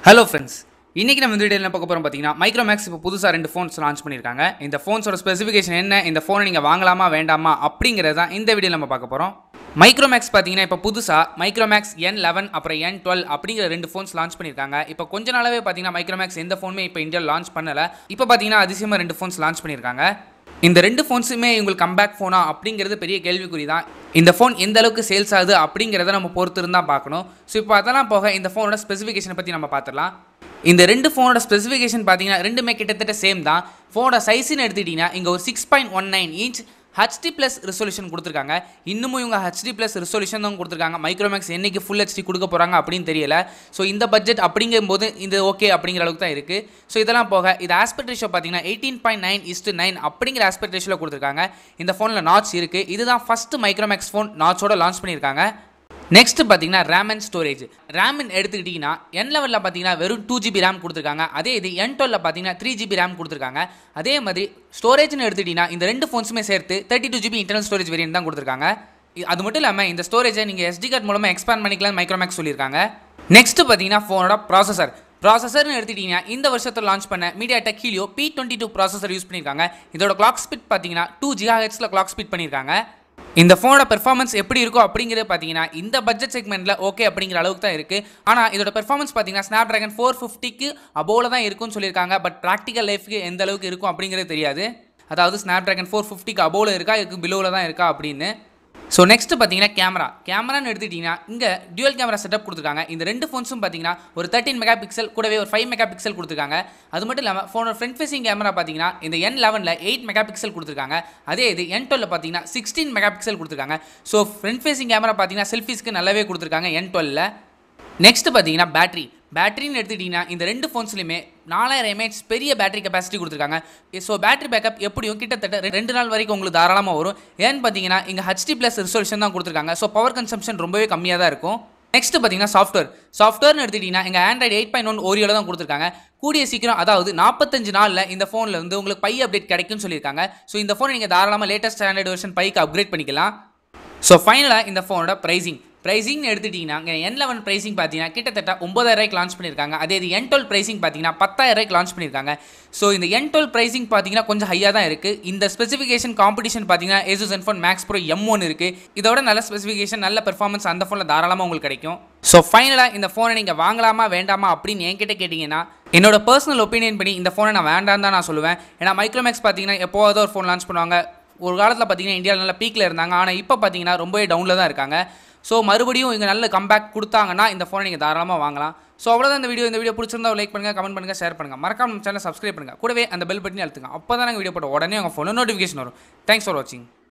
hello friends இன்னைக்கு நம்ம இந்த வீடியோ என்ன பார்க்க போகிறோம் பார்த்தீங்கன்னா மைக்ரோமேக்ஸ் இப்போ புதுசாக ரெண்டு ஃபோன்ஸ் லான்ச் பண்ணியிருக்காங்க இந்த ஃபோன்ஸோட ஸ்பெசிஃபிகேஷன் என்ன இந்த ஃபோனை நீங்கள் வாங்கலாமா வேண்டாமா அப்படிங்கிறது தான் இந்த வீடியோ நம்ம பார்க்க போகிறோம் மைக்ரோமேக்ஸ் பார்த்தீங்கன்னா இப்போ புதுசாக மைக்ரோமேக்ஸ் என் லெவன் அப்புறம் என் டுவெல் அப்படிங்கிற ரெண்டு ஃபோன்ஸ் லான்ச் பண்ணியிருக்காங்க இப்போ கொஞ்ச நாளாவே பார்த்தீங்கன்னா மைக்ரோமேக்ஸ் எந்த ஃபோனுமே இப்போ இந்தியாவில் லான்ச் பண்ணலை இப்போ பார்த்தீங்கன்னா அதிசயமாக ரெண்டு ஃபோன்ஸ் லான்ச் பண்ணியிருக்காங்க இந்த ரெண்டு ஃபோன்ஸுமே உங்களுக்கு கம்பேக் ஃபோனா அப்படிங்கிறது பெரிய கேள்விக்குறி தான் இந்த ஃபோன் எந்த அளவுக்கு சேல்ஸ் ஆகுது அப்படிங்கிறத நம்ம பொறுத்து இருந்தால் பார்க்கணும் ஸோ இப்போ அதெல்லாம் போக இந்த ஃபோனோட ஸ்பெசிஃபிகேஷனை பற்றி நம்ம பார்த்துடலாம் இந்த ரெண்டு ஃபோனோட ஸ்பெசிஃபிகேஷன் பார்த்தீங்கன்னா ரெண்டுமே கிட்டத்தட்ட சேம் தான் ஃபோனோட சைஸ்னு எடுத்துக்கிட்டிங்கன்னா இங்கே ஒரு six point one nine inch HD plus resolution கொடுத்துருக்காங்க இன்னமும் இவங்க ஹச்டி ப்ளஸ் ரெசல்யூஷன் தான் கொடுத்துருக்காங்க மைக்ரோமேக்ஸ் என்னைக்கு ஃபுல் ஹெச்டி கொடுக்க போகிறாங்க அப்படின்னு தெரியல ஸோ இந்த பட்ஜெட் அப்படிங்கும்போது இந்த ஓகே அப்படிங்கிற அளவுக்கு தான் இருக்குது ஸோ இதெல்லாம் போக இது ஆஸ்பெக்ட் ரேஷியோ பார்த்தீங்கன்னா eighteen point nine is to nine அப்படிங்கிற ஆஸ்பெக்ட் ரேஷியோவில் கொடுத்துருக்காங்க இந்த ஃபோனில் நாட்ச் இருக்குது இதுதான் ஃபஸ்ட்டு மைக்ரோமேக்ஸ் ஃபோன் நாட்சோட லான்ச் பண்ணியிருக்காங்க நெக்ஸ்ட் பார்த்தீங்கன்னா ரேம் அண்ட் ஸ்டோரேஜ் ரேம்னு எடுத்துக்கிட்டிங்கன்னா என் லெவலில் பார்த்தீங்கன்னா வெறும் டூ ஜிபி ரேம் கொடுத்துருக்காங்க அதே இது என் டுவெல்ல பார்த்தீங்கன்னா த்ரீ ஜிபி ரேம் கொடுத்துருக்காங்க அதே மாதிரி ஸ்டோரேஜ்னு எடுத்துக்கிட்டிங்கன்னா இந்த ரெண்டு ஃபோன்ஸுமே சேர்த்து thirty two GB internal storage variant தான் கொடுத்துருக்காங்க இ- அது மட்டும் இல்லாமல் இந்த ஸ்டோரேஜை நீங்கள் எஸ்டி கார்டு மூலமாக எக்ஸ்பேண்ட் பண்ணிக்கலாம் மைக்ரோமேக்ஸ் சொல்லியிருக்காங்க நெக்ஸ்ட் பார்த்தீங்கன்னா ஃபோனோட ப்ராசஸர் ப்ராசஸர்னு எடுத்துக்கிட்டிங்கன்னா இந்த வருஷத்தில் லான்ச் பண்ண MediaTek Helio P twenty two processor use பண்ணியிருக்காங்க இதோட கிளாக் ஸ்பீட் பார்த்தீங்கன்னா டூ ஜிஹாஹெட்ஸில் கிளாக் ஸ்பீட் பண்ணியிருக்காங்க இந்த ஃபோனோட பெர்ஃபார்மன்ஸ் எப்படி இருக்கும் அப்படிங்கிறது பார்த்தீங்கன்னா இந்த பட்ஜெட் செக்மெண்ட்டில் ஓகே அப்படிங்கிற அளவுக்கு தான் இருக்குது ஆனால் இதோட பெர்ஃபார்மன்ஸ் பார்த்தீங்கன்னா ஸ்னாப் ட்ராகன் ஃபோர் ஃபிஃப்டிக்கு அபோவில் தான் இருக்கும்னு சொல்லியிருக்காங்க பட் ப்ராக்டிக்கல் லைஃப்க்கு எந்த அளவுக்கு இருக்கும் அப்படிங்கிறது தெரியாது அதாவது ஸ்னாப் ட்ராகன் ஃபோர் ஃபிஃப்டிக்கு அபோவில் இருக்கா இதுக்கு பிலோவில் தான் இருக்கா அப்படின்னு ஸோ நெக்ஸ்ட் பார்த்தீங்கன்னா கேமரா கேமரான்னு எடுத்துக்கிட்டிங்கன்னா இங்கே டியூவல் கேமரா செட்டப் கொடுத்துருக்காங்க இந்த ரெண்டு ஃபோன்ஸும் பார்த்தீங்கன்னா ஒரு தேர்ட்டின் மெகா பிக்சல் கூடவே ஒரு ஃபைவ் மெகா பிக்சல் கொடுத்துருக்காங்க அது மட்டும் இல்லாமல் ஃபோனோட ஃப்ரண்ட் ஃபேசிங் கேமரா பார்த்தீங்கன்னா இந்த என் லெவனில் எயிட் மெகா பிக்சல் கொடுத்துருக்காங்க அதே இது என் டுவெல்ல பார்த்தீங்கன்னா சிக்ஸ்டீன் மெகா பிக்சல் கொடுத்துருக்காங்க ஸோ ஃப்ரண்ட் ஃபேசிங் கேமரா பார்த்தீங்கன்னா செல்ஃபீஸ்க்கு நல்லாவே கொடுத்துருக்காங்க என் டுவெல்ல நெக்ஸ்ட் பார்த்தீங்கன்னா பேட்டரி பேட்டரின்னு எடுத்துக்கிட்டிங்கன்னா இந்த ரெண்டு ஃபோன்ஸ்லையுமே நாலாயிரம் எம்ஏஹெச் பெரிய பேட்டரி கெப்பாசிட்டி கொடுத்துருக்காங்க ஸோ பேட்டரி பேக்கப் எப்படியும் கிட்டத்தட்ட ரெ- ரெண்டு நாள் வரைக்கும் உங்களுக்கு தாராளமாக வரும் ஏன்னு பார்த்தீங்கன்னா இங்கே ஹச்டி ப்ளஸ் ரிசல்யூஷன் தான் கொடுத்துருக்காங்க ஸோ பவர் கன்சம்ஷன் ரொம்பவே கம்மியாக தான் இருக்கும் நெக்ஸ்ட் பார்த்தீங்கன்னா சாஃப்ட்வேர் சாஃப்ட்வேர்னு எடுத்துக்கிட்டிங்கன்னா இங்கே ஆண்ட்ராய்டு எயிட் பாயிண்ட் ஒன் ஓரியோல தான் கொடுத்துருக்காங்க கூடிய சீக்கிரம் அதாவது நாற்பத்தஞ்சு நாளில் இந்த ஃபோனில் வந்து உங்களுக்கு பை அப்டேட் கிடைக்கும்னு சொல்லியிருக்காங்க ஸோ இந்த ஃபோனை நீங்கள் தாராளமாக லேட்டஸ்ட் ஸ்டாண்டர்ட் வெர்ஷன் பைக்கு அப்கிரேட் பண்ணிக்கலாம் ஸோ ஃபைனலாக இந்த ஃபோனோட ப்ரைசிங் ப்ரைசிங் எடுத்துட்டிங்கன்னா இங்கே என் லெவன் ப்ரைசிங் பார்த்தீங்கன்னா கிட்டத்தட்ட ஒம்பதாயிரூபாய்க்கு லான்ச் பண்ணியிருக்காங்க அதே இது என் டுவெல் ப்ரைசிங் பார்த்தீங்கன்னா பத்தாயிரூபாய்க்கு லான்ச் பண்ணியிருக்காங்க ஸோ இந்த என் டுவெல் ப்ரைசிங் பார்த்தீங்கன்னா கொஞ்சம் ஹையாக தான் இருக்குது இந்த ஸ்பெசிஃபிகேஷன் காம்படிஷன் பார்த்தீங்கன்னா Asus ZenFone Max Pro M one இருக்குது இதோட நல்ல ஸ்பெசிஃபிகேஷன் நல்ல பெர்ஃபார்மன்ஸ் அந்த ஃபோனில் தாராளமாக உங்களுக்கு கிடைக்கும் ஸோ ஃபைனலாக இந்த ஃபோனை நீங்கள் வாங்கலாமா வேண்டாமா அப்படின்னு என்கிட்ட கேட்டிங்கன்னா என்னோட பர்சனல் ஒப்பீனியன் படி இந்த ஃபோனை நான் வேண்டாம் தான் நான் சொல்லுவேன் ஏன்னா மைக்ரோமேக்ஸ் பார்த்தீங்கன்னா எப்போவாவது ஒரு ஃபோன் லான்ச் பண்ணுவாங்க ஒரு காலத்தில் பார்த்தீங்கன்னா இந்தியாவில் நல்ல பீக்கில் இருந்தாங்க ஆனால் இப்போ பார்த்தீங்கன்னா ரொம்பவே டவுனில் தான் இருக்காங்க ஸோ மறுபடியும் இங்கே நல்ல கம்பேக் கொடுத்தாங்கன்னா இந்த ஃபோனை நீங்கள் தாராளமாக வாங்கலாம் ஸோ அவ்வளோதான் இந்த வீடியோ இந்த வீடியோ பிடிச்சிருந்தா லைக் பண்ணுங்கள் கமெண்ட் பண்ணுங்கள் ஷேர் பண்ணுங்கள் மறக்காம நம்ம சேனல் சப்ஸ்கிரைப் பண்ணுங்கள் கூடவே அந்த பெல் பட்டனி அழுத்துங்க அப்போ தான் நாங்கள் வீடியோ போட்ட உடனே உங்கள் ஃபோனில் நோட்டிஃபிகேஷன் வரும் தேங்க்ஸ் ஃபார் வாட்சிங்